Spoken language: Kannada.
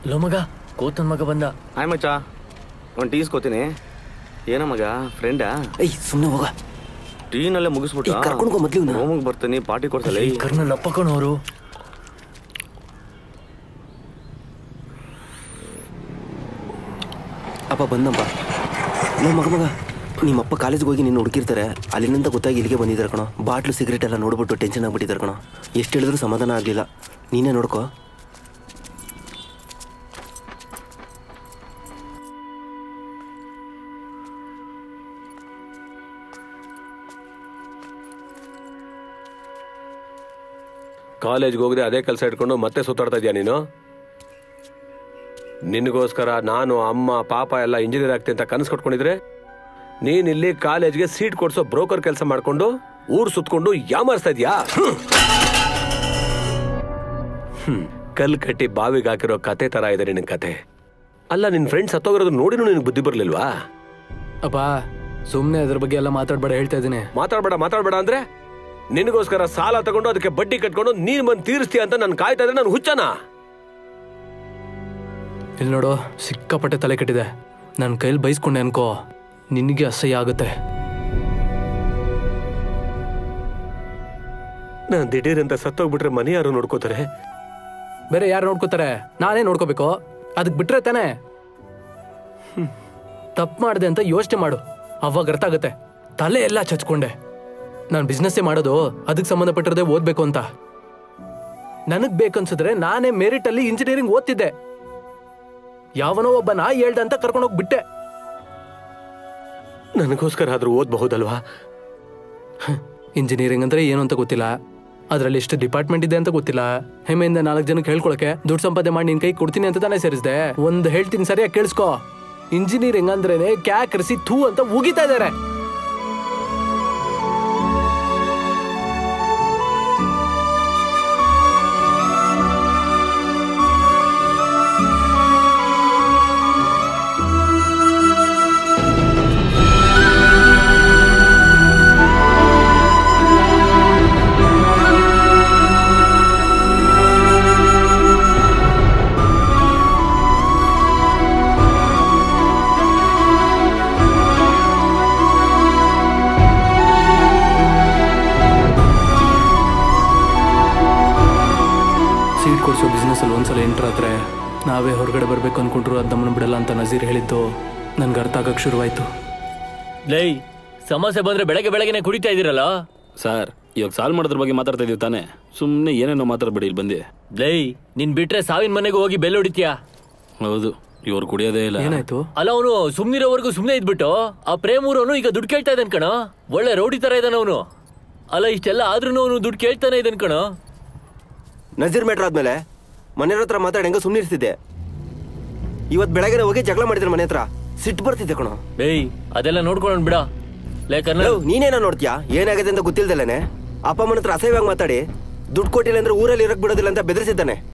ಲೋ ಮಗ ಕೋತನ್ ಮಗ ಬಂದ ಹಾಯ್ ಮಚ್ಚ ಒಂದು ಟೀ ಇಸ್ಕೋತೀನಿ ಏನ ಮಗ ಫ್ರೆಂಡಾ ಏಯ್ ಸುಮ್ಮನೆ ಹೋಗ ಟೀನಲ್ಲೇ ಮುಗಿಸ್ಬಿಟ್ಟ ಏ, ಕರ್ಕೊಂಡ್ ಹೋಗು ಮೊದ್ಲು ಇವ್ನ. ರೂಮಿಗೆ ಬರ್ತೀನಿ ಪಾರ್ಟಿ ಕೊಡ್ಸಲ್ಲ ಈ ಕರ್ನಲ್ ಅಪ್ಪಕಣವರು ಅಪ್ಪ ಬಂದಪ್ಪ ನೋ ಮಗ ಮಗ ನಿಮ್ಮಪ್ಪ ಕಾಲೇಜ್ಗೆ ಹೋಗಿ ನಿನ್ನ ಹುಡುಕಿರ್ತಾರೆ ಅಲ್ಲಿಂದ ಗೊತ್ತಾಗಿ ಇಲ್ಲಿಗೆ ಬಂದಿದ್ದಾರೆ ಕಣೋ ಬಾಟ್ಲು ಸಿಗರೇಟ್ ಎಲ್ಲ ನೋಡ್ಬಿಟ್ಟು ಟೆನ್ಷನ್ ಆಗ್ಬಿಟ್ಟಿದ್ದಾರೆ ಕಣೋ ಎಷ್ಟು ಹೇಳಿದ್ರು ಸಮಾಧಾನ ಆಗಲಿಲ್ಲ ನೀನೇ ನೋಡ್ಕೋ ಕಾಲೇಜ್ಗೆ ಹೋಗದೆ ಅದೇ ಕೆಲಸ ಇಟ್ಕೊಂಡು ಮತ್ತೆ ಸುತ್ತಾಡ್ತಾ ಇದೀಯ ನೀನು ನಿನಗೋಸ್ಕರ ನಾನು ಅಮ್ಮ ಪಾಪ ಎಲ್ಲ ಇಂಜಿನಿಯರ್ ಆಗ್ತೀನಿ ಅಂತ ಕನಸು ಕಟ್ಕೊಂಡಿದ್ರೆ ನೀನ್ ಇಲ್ಲಿ ಕಾಲೇಜ್ಗೆ ಸೀಟ್ ಕೊಡ್ಸೋ ಬ್ರೋಕರ್ ಕೆಲಸ ಮಾಡ್ಕೊಂಡು ಊರ್ ಸುತ್ಕೊಂಡು ಯಾಮಾರಿಸ್ತಾ ಇದೀಯಾ ಹ್ಮ್ ಕಲ್ ಕಟ್ಟಿ ಬಾವಿಗೆ ಹಾಕಿರೋ ಕತೆ ತರ ಇದೆ ನಿನ್ ಕತೆ ಅಲ್ಲ ನಿನ್ ಫ್ರೆಂಡ್ಸ್ ಸತ್ತೋಗಿರೋದು ನೋಡಿನೂ ನಿನಗೆ ಬುದ್ಧಿ ಬರ್ಲಿಲ್ವಾ ಅಪ್ಪ ಸುಮ್ಮನೆ ಅದ್ರ ಬಗ್ಗೆ ಎಲ್ಲ ಮಾತಾಡ್ಬೇಡ ಹೇಳ್ತಾ ಇದ್ದೀನಿ ಮಾತಾಡ್ಬೇಡ ಮಾತಾಡ್ಬೇಡ ಅಂದ್ರೆ ನಿನಗೋಸ್ಕರ ಸಾಲ ತಗೊಂಡು ಅದಕ್ಕೆ ಬಡ್ಡಿ ಕಟ್ಕೊಂಡು ನೀನ್ ಬಂದು ತೀರಿಸ್ತೀಯ ಅಂತ ನಾನು ಕಾಯ್ತಾ ಇದ್ರೆ ನಾನು ಹುಚ್ಚನಾ ಇಲ್ಲಿ ನೋಡು ಸಿಕ್ಕಾಪಟ್ಟೆ ತಲೆ ಕೆಟ್ಟಿದೆ ನನ್ನ ಕೈಲಿ ಬೈಸ್ಕೊಂಡೆ ಅನ್ಕೋ ನಿನಗೆ ಅಸಹ್ಯ ಆಗುತ್ತೆ ನಾನ್ ದಿಢೀರ್ ಅಂತ ಸತ್ತೋಗ್ಬಿಟ್ರೆ ಮನೆ ಯಾರು ನೋಡ್ಕೋತಾರೆ ಬೇರೆ ಯಾರು ನೋಡ್ಕೋತಾರೆ ನಾನೇ ನೋಡ್ಕೋಬೇಕು ಅದಕ್ಕೆ ಬಿಟ್ರೆ ತಾನೇ ತಪ್ಪು ಮಾಡಿದೆ ಅಂತ ಯೋಚನೆ ಮಾಡು ಅವಾಗ ಅರ್ಥ ಆಗುತ್ತೆ ತಲೆ ಎಲ್ಲ ಚಚ್ಕೊಂಡೆ ನಾನು ಬಿಸ್ನೆಸ್ಸೇ ಮಾಡೋದು ಅದಕ್ಕೆ ಸಂಬಂಧಪಟ್ಟಿರೋದೇ ಓದ್ಬೇಕು ಅಂತ ನನಗ್ ಬೇಕನ್ಸಿದ್ರೆ ನಾನೇ ಮೆರಿಟ್ ಅಲ್ಲಿ ಇಂಜಿನಿಯರಿಂಗ್ ಓದ್ತಿದ್ದೆ ಯಾವನೋ ಒಬ್ಬ ನಾ ಹೇಳ್ದ ಅಂತ ಕರ್ಕೊಂಡೋಗಿ ಬಿಟ್ಟೆ ನನಗೋಸ್ಕರ ಆದ್ರೂ ಓದ್ಬಹುದಲ್ವಾ ಇಂಜಿನಿಯರಿಂಗ್ ಅಂದ್ರೆ ಏನು ಅಂತ ಗೊತ್ತಿಲ್ಲ ಅದರಲ್ಲಿ ಎಷ್ಟು ಡಿಪಾರ್ಟ್ಮೆಂಟ್ ಇದೆ ಅಂತ ಗೊತ್ತಿಲ್ಲ ಹೆಮ್ಮೆಯಿಂದ ನಾಲ್ಕು ಜನಕ್ಕೆ ಹೇಳ್ಕೊಳಕ್ಕೆ ದುಡ್ಡು ಸಂಪಾದನೆ ಮಾಡಿ ನಿನ್ ಕೈ ಕೊಡ್ತೀನಿ ಅಂತ ತಾನೇ ಸೇರಿಸಿದೆ ಒಂದು ಹೇಳ್ತೀನಿ ಸರಿಯಾಗಿ ಕೇಳಿಸ್ಕೊ ಇಂಜಿನಿಯರಿಂಗ್ ಅಂದ್ರೇನೆ ಕ್ಯಾಕರಿಸಿ ಥೂ ಅಂತ ಉಗಿತಾ ಇದಾರೆ ಸೀಟ್ ಕೊಡಿಸೋ ಬಿಸ್ನೆಸ್ ಅಲ್ಲಿ ಒಂದ್ಸಲ ಎಂಟ್ರ್ ಆದ್ರೆ ನಾವೇ ಹೊರಗಡೆ ಬರ್ಬೇಕು ಅನ್ಕೊಂಡ್ರು ಅದು ನಮ್ಮನ್ನು ಬಿಡಲ್ಲ ಅಂತ ನಜೀರ್ ಹೇಳಿದ್ದು ನನ್ಗೆ ಅರ್ಥ ಆಗಕ್ ಶುರುವಾಯ್ತು ಲೈ ಸಮಸ್ಯೆ ಬಂದ್ರೆ ಬೆಳಗ್ಗೆ ಬೆಳಗ್ಗೆನೆ ಕುಡಿತಾ ಇದೀರಲ್ಲ ಸರ್ ಇವಾಗ ಸಾಲ್ವ್ ಮಾಡೋದ್ರ ಬಗ್ಗೆ ಮಾತಾಡ್ತಾ ಇದೀವಿ ತಾನೇ ಸುಮ್ಮನೆ ಏನೇನೋ ಮಾತಾಡ್ಬೇಡಿ ಇಲ್ಲಿ ಬಂದು ಲೈ ನಿನ್ ಬಿಟ್ರೆ ಸಾವಿನ ಮನೆಗೆ ಹೋಗಿ ಬೆಲ್ಲ ಹೊಡಿತೀಯಾ ಹೌದು ಇವ್ರು ಕುಡಿಯೋದೇ ಇಲ್ಲ ಏನಾಯ್ತು ಅಲ್ಲ ಅವನು ಸುಮ್ನಿರೋವರೆಗೂ ಸುಮ್ನೆ ಇದ್ಬಿಟ್ಟು ಆ ಪ್ರೇಮೂರವನು ಈಗ ದುಡ್ಡು ಕೇಳ್ತಾ ಇದ್ದಾನ ಕಣ ಒಳ್ಳೆ ರೌಡಿ ತರ ಇದ್ದಾನ ಅವನು ಅಲ್ಲ ಇಷ್ಟೆಲ್ಲ ಆದ್ರೂ ಅವನು ದುಡ್ಡು ಕೇಳ್ತಾನೆ ಇದ್ದಾನ ಕಣ ನಜೀರ್ ಮೇಟ್ರ್ ಆದ್ಮೇಲೆ ಮನೆಯವ್ರ ಹತ್ರ ಮಾತಾಡಿ ಹೆಂಗ ಸುಮ್ಮನಿರ್ತಿದ್ದೆ ಇವತ್ತು ಬೆಳಗ್ಗೆ ಹೋಗಿ ಜಗಳ ಮಾಡಿದ್ರೆ ಮನೆ ಹತ್ರ ಸಿಟ್ಟು ಬರ್ತಿದ್ದೆ ಕಣೋ ಏಯ್ ಅದೆಲ್ಲ ನೋಡ್ಕೊಳ್ಳೋಣ ಬಿಡ ಲೇ ಕರ್ನಲ್ ಲವ್, ನೀನೇನೋ ನೋಡ್ತೀಯಾ ಏನಾಗಿದೆ ಅಂತ ಗೊತ್ತಿಲ್ದಲೇನೆ ಅಪ್ಪ ಅಮ್ಮನ ಹತ್ರ ಅಸಹ್ಯವಾಗಿ ಮಾತಾಡಿ ದುಡ್ಡು ಕೊಟ್ಟಿಲ್ಲ ಅಂದ್ರೆ ಊರಲ್ಲಿ ಇರಕ್ ಬಿಡೋದಿಲ್ಲ ಅಂತ ಬೆದರಿಸಿದ್ದಾನೆ